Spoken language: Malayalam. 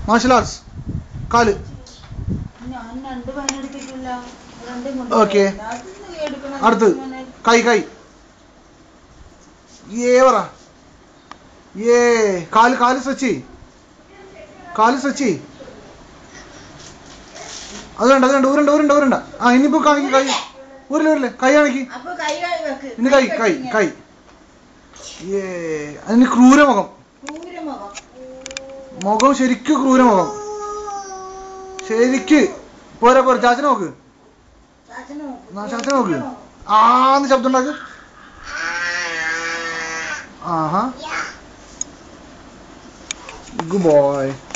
മാർഷൽ ആർട്സ് കാല് ഞാൻ രണ്ട് പണിയെടുത്തിട്ടില്ല രണ്ടും Okay. അടുത്ത് കൈ കൈ ഏ പറ ഏ കാല് കാല് സ്ട്രെച്ച് ചെയ്യ് കാല് സ്ട്രെച്ച് ചെയ്യ് അത് വേണ്ട അത് വേണ്ട ഊരണ്ട ഊരണ്ട ഊരണ്ട ആ ഇനിയിപ്പോ കാണിക്ക് കൈ ഊരില്ല ഊരില്ലേ കൈ കാണിക്ക് അപ്പൊ കൈ കൈ വെക്ക് ഇനി കൈ കൈ കൈ ഏ അതിന് ക്രൂരമുഖം ക്രൂരമുഖം മുഖം ശരിക്കും ക്രൂരമുഖം ശരിക്ക് പോരാ പോരാ ചാച്ചനെ നോക്ക് ചാച്ചന് നോക്ക്. എന്നാ ചാച്ചനെ നോക്ക് ആന്ന് ശബ്ദം ഉണ്ടാക്ക് ആഹാ ഗുഡ് ബോയ്